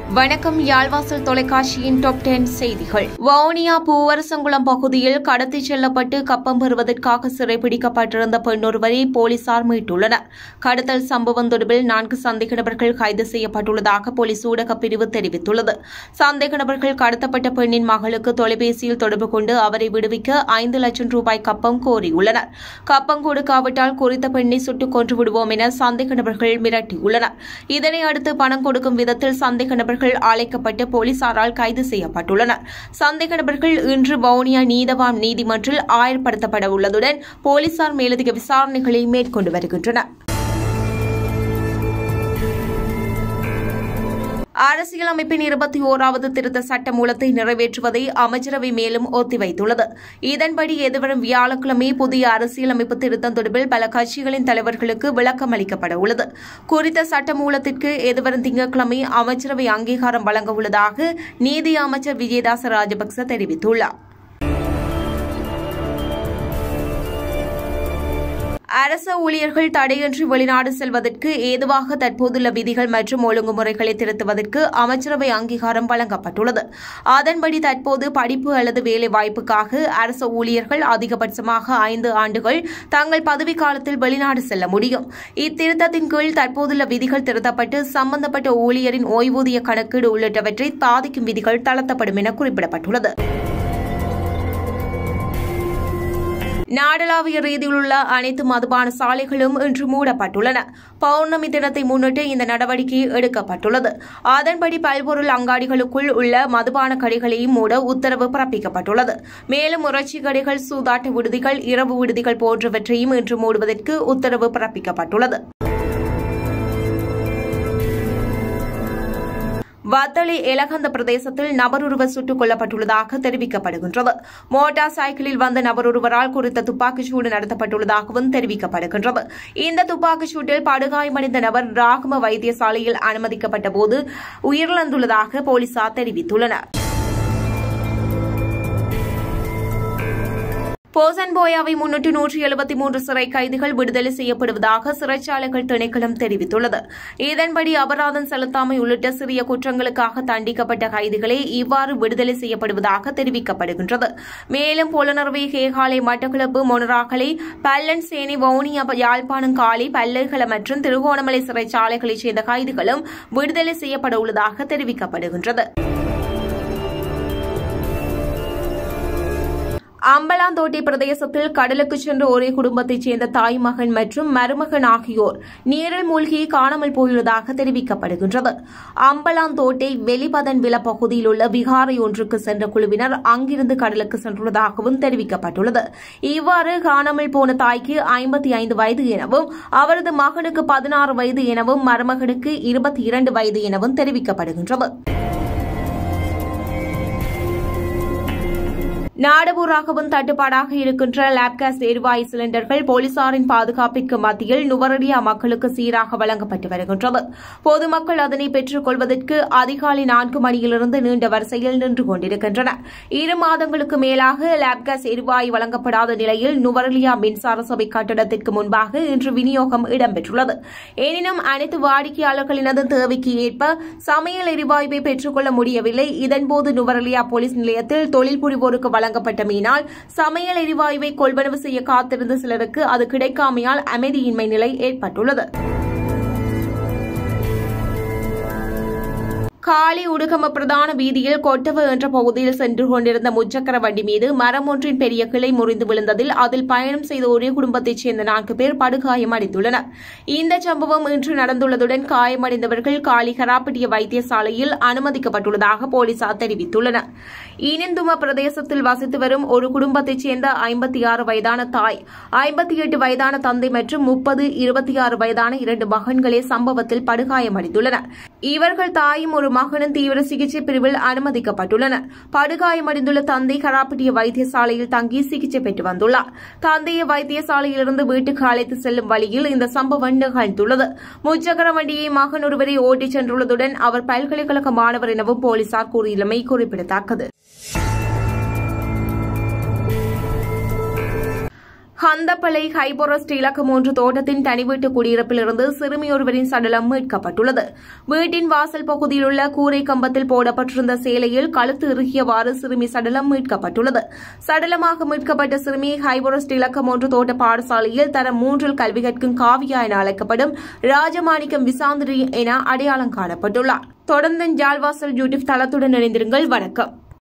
வணக்கம் யாழ்வாசல் தொலைக்காட்சியின் top ten செய்திகள் வவுனியா பூவரசங்குளம் பகுதியில் கடத்திச் செல்லப்பட்டு கப்பம் பெறுவதற்காக சிறைபிடிக்கப்பட்டிருந்த பெண்ணொருவரை போலீசார் மீட்டுள்ளனர் கடத்தல் சம்பவம் தொடர்பில் நான்கு சந்தேக நபர்கள் கைது செய்யப்பட்டுள்ளதாக போலீஸ் ஊடகப் பிரிவு தெரிவித்துள்ளது சந்தேக நபர்கள் கடத்தப்பட்ட பெண்ணின் மகளுக்கு தொலைபேசியில் தொடர்பு கொண்டு அவரை விடுவிக்க ஐந்து லட்சம் ரூபாய் கப்பம் கோரியுள்ளனர் கப்பம் கொடுக்காவிட்டால் குறித்த பெண்ணை சுட்டுக் கொன்று விடுவோம் என சந்தேக நபர்கள் மிரட்டியுள்ளனர் இதனை அடுத்து பணம் கொடுக்கும் விதத்தில் சந்தேக நபர்கள் அழைக்கப்பட்டு போலீசாரால் கைது செய்யப்பட்டுள்ளனர் சந்தேக நபர்கள் இன்று வவுனியா நீதவான் நீதிமன்றில் ஆயர்படுத்தப்பட உள்ளதுடன் போலீசார் மேலதிக விசாரணைகளை மேற்கொண்டு வருகின்றனர் அரசியலமைப்பின் இருபத்தி ஓராவது திருத்த சட்ட மூலத்தை நிறைவேற்றுவதை அமைச்சரவை மேலும் ஒத்திவைத்துள்ளது இதன்படி எதிர்வரும் வியாழக்கிழமை புதிய அரசியலமைப்பு திருத்தம் தொடர்பில் பல கட்சிகளின் தலைவர்களுக்கு விளக்கம் அளிக்கப்பட உள்ளது குறித்த சட்ட மூலத்திற்கு எதிர்வரும் திங்கட்கிழமை அமைச்சரவை அங்கீகாரம் வழங்க உள்ளதாக நீதி அமைச்சர் விஜயதாச ராஜபக்ச தெரிவித்துள்ளார் அரச ஊழியர்கள் தடையின்றி வெளிநாடு செல்வதற்கு ஏதுவாக தற்போதுள்ள விதிகள் மற்றும் ஒழுங்குமுறைகளை திருத்துவதற்கு அமைச்சரவை அங்கீகாரம் வழங்கப்பட்டுள்ளது அதன்படி தற்போது படிப்பு அல்லது வேலை வாய்ப்புக்காக அரச ஊழியர்கள் அதிகபட்சமாக ஐந்து ஆண்டுகள் தங்கள் பதவிக்காலத்தில் வெளிநாடு செல்ல முடியும் இத்திருத்தத்தின் கீழ் தற்போதுள்ள விதிகள் திருத்தப்பட்டு சம்பந்தப்பட்ட ஊழியரின் ஓய்வூதிய கணக்கீடு உள்ளிட்டவற்றை பாதிக்கும் விதிகள் தளர்த்தப்படும் என குறிப்பிடப்பட்டுள்ளது நாடளாவிய ரீதியில் உள்ள அனைத்து மதுபான சாலைகளும் இன்று மூடப்பட்டுள்ளன பௌர்ணமி தினத்தை முன்னிட்டு இந்த நடவடிக்கை எடுக்கப்பட்டுள்ளது அதன்படி பல்பொருள் அங்காடிகளுக்குள் உள்ள மதுபான கடைகளையும் மூட உத்தரவு பிறப்பிக்கப்பட்டுள்ளது மேலும் உணர்ச்சி கடைகள் சூதாட்ட விடுதிகள் இரவு விடுதிகள் போன்றவற்றையும் இன்று மூடுவதற்கு உத்தரவு பிறப்பிக்கப்பட்டுள்ளது வத்தளி எலகந்த பிரதேசத்தில் நபரொருவர் சுட்டுக் கொல்லப்பட்டுள்ளதாக தெரிவிக்கப்படுகின்றது மோட்டார் சைக்கிளில் வந்த நபரொருவரால் குறித்த துப்பாக்கிச் சூடு நடத்தப்பட்டுள்ளதாகவும் தெரிவிக்கப்படுகின்றது இந்த துப்பாக்கிச் சூட்டில் படுகாயமடைந்த நபர் ராகம வைத்தியசாலையில் அனுமதிக்கப்பட்ட போது உயிரிழந்துள்ளதாக போலீசார் தெரிவித்துள்ளனர் போசன்போயாவை முன்னிட்டு நூற்றி எழுபத்தி மூன்று சிறை கைதிகள் விடுதலை செய்யப்படுவதாக சிறைச்சாலைகள் திணைக்களம் தெரிவித்துள்ளது இதன்படி அபராதம் செலுத்தாமை உள்ளிட்ட சிறிய குற்றங்களுக்காக தண்டிக்கப்பட்ட கைதிகளே இவ்வாறு விடுதலை செய்யப்படுவதாக தெரிவிக்கப்படுகின்றது மேலும் புலனர்வை கேகாலை மட்டக்களப்பு மொனராகலை பல்லன் சேனை வவுனியா யாழ்ப்பாணம் காலி பல்லைகள மற்றும் திருகோணமலை சிறைச்சாலைகளைச் சேர்ந்த கைதிகளும் விடுதலை செய்யப்பட உள்ளதாக தெரிவிக்கப்படுகின்றது அம்பலாந்தோட்டை பிரதேசத்தில் கடலுக்கு சென்ற ஒரே குடும்பத்தைச் சேர்ந்த தாய் மகன் மற்றும் மருமகன் ஆகியோர் நீரில் மூழ்கி காணாமல் போயுள்ளதாக தெரிவிக்கப்படுகின்றது அம்பலாந்தோட்டை வெளிபதன் வில பகுதியில் உள்ள விகாரை ஒன்றுக்கு சென்ற குழுவினர் அங்கிருந்து கடலுக்கு சென்றுள்ளதாகவும் தெரிவிக்கப்பட்டுள்ளது இவ்வாறு காணாமல் போன தாய்க்கு ஐம்பத்தி ஐந்து வயது எனவும் அவரது மகனுக்கு பதினாறு வயது எனவும் மருமகனுக்கு இருபத்தி இரண்டு வயது எனவும் தெரிவிக்கப்படுகின்றது நாடபூராகவும் தட்டுப்பாடாக இருக்கின்ற லேப்காஸ் எரிவாயு சிலிண்டர்கள் போலீசாரின் பாதுகாப்பிற்கு மத்தியில் நுவரடியா மக்களுக்கு சீராக வழங்கப்பட்டு வருகின்றது பொதுமக்கள் அதனை பெற்றுக் கொள்வதற்கு அதிகாலை நான்கு மணியிலிருந்து நீண்ட வரிசையில் நின்று கொண்டிருக்கின்றனர் இரு மாதங்களுக்கு மேலாக லேப்காஸ் எரிவாயு வழங்கப்படாத நிலையில் நுவரலியா மின்சார சபை கட்டடத்திற்கு முன்பாக இன்று விநியோகம் இடம்பெற்றுள்ளது எனினும் அனைத்து வாடிக்கையாளர்களினது தேவைக்கு ஏற்ப சமையல் எரிவாயுவை பெற்றுக்கொள்ள முடியவில்லை இதன்போது நுவரலியா போலீஸ் நிலையத்தில் தொழில் புரிவோருக்கு வழங்கப்பட்டமையினால் சமையல் எரிவாயுவை கொள்வனவு செய்ய காத்திருந்த சிலருக்கு அது கிடைக்காமையால் அமைதியின்மை நிலை ஏற்பட்டுள்ளது காலி உடுகம பிரதான வீதியில் கொட்டவு என்ற பகுதியில் சென்று கொண்டிருந்த முச்சக்கர வண்டி மீது மரம் ஒன்றின் பெரிய கிளை முறிந்து விழுந்ததில் அதில் பயணம் செய்த ஒரே குடும்பத்தைச் சேர்ந்த நான்கு பேர் படுகாயமடைந்துள்ளனர் இந்த சம்பவம் இன்று நடந்துள்ளதுடன் காயமடைந்தவர்கள் காலி கராப்பட்டிய வைத்தியசாலையில் அனுமதிக்கப்பட்டுள்ளதாக போலீசார் தெரிவித்துள்ளனர் இனந்தும பிரதேசத்தில் வசித்து வரும் ஒரு குடும்பத்தைச் சேர்ந்த ஐம்பத்தி ஆறு வயதான தாய் ஐம்பத்தி எட்டு வயதான தந்தை மற்றும் முப்பது இருபத்தி ஆறு வயதான இரண்டு மகன்களே சம்பவத்தில் படுகாயமடைந்துள்ளனர் இவர்கள் தாயும் ஒரு மகனும் தீவிர சிகிச்சை பிரிவில் அனுமதிக்கப்பட்டுள்ளனர் படுகாயமடைந்துள்ள தந்தை கராப்பட்டிய வைத்தியசாலையில் தங்கி சிகிச்சை பெற்று வந்துள்ளார் தந்தையை வைத்தியசாலையிலிருந்து வீட்டுக்கு அழைத்து செல்லும் வழியில் இந்த சம்பவம் நிகழ்ந்துள்ளது முச்சக்கர வண்டியை மகன் ஒருவரை ஓட்டிச் சென்றுள்ளதுடன் அவர் பல்கலைக்கழக மாணவர் எனவும் போலீசார் கூறியுள்ளமை குறிப்பிடத்தக்கது ஹந்தப்பளை ஹைபோரஸ்ட் இலக்கம் ஒன்று தோட்டத்தின் தனிவீட்டு குடியிருப்பிலிருந்து சிறுமி ஒருவரின் சடலம் மீட்கப்பட்டுள்ளது வீட்டின் வாசல் பகுதியில் உள்ள கூரை கம்பத்தில் போடப்பட்டிருந்த சேலையில் கழுத்து இறுகியவாறு சிறுமி சடலம் மீட்கப்பட்டுள்ளது சடலமாக மீட்கப்பட்ட சிறுமி ஹைபோரஸ்ட் இலக்கம் ஒன்று தோட்ட பாடசாலையில் தரம் மூன்றில் கல்வி கற்கும் காவியா என அழைக்கப்படும் ராஜமாணிக்கம் விசாந்திரி என அடையாளம் காணப்பட்டுள்ளார் தொடர்ந்து ஜால்வாசல் யூடியூப் தளத்துடன் இணைந்திருங்கள் வணக்கம்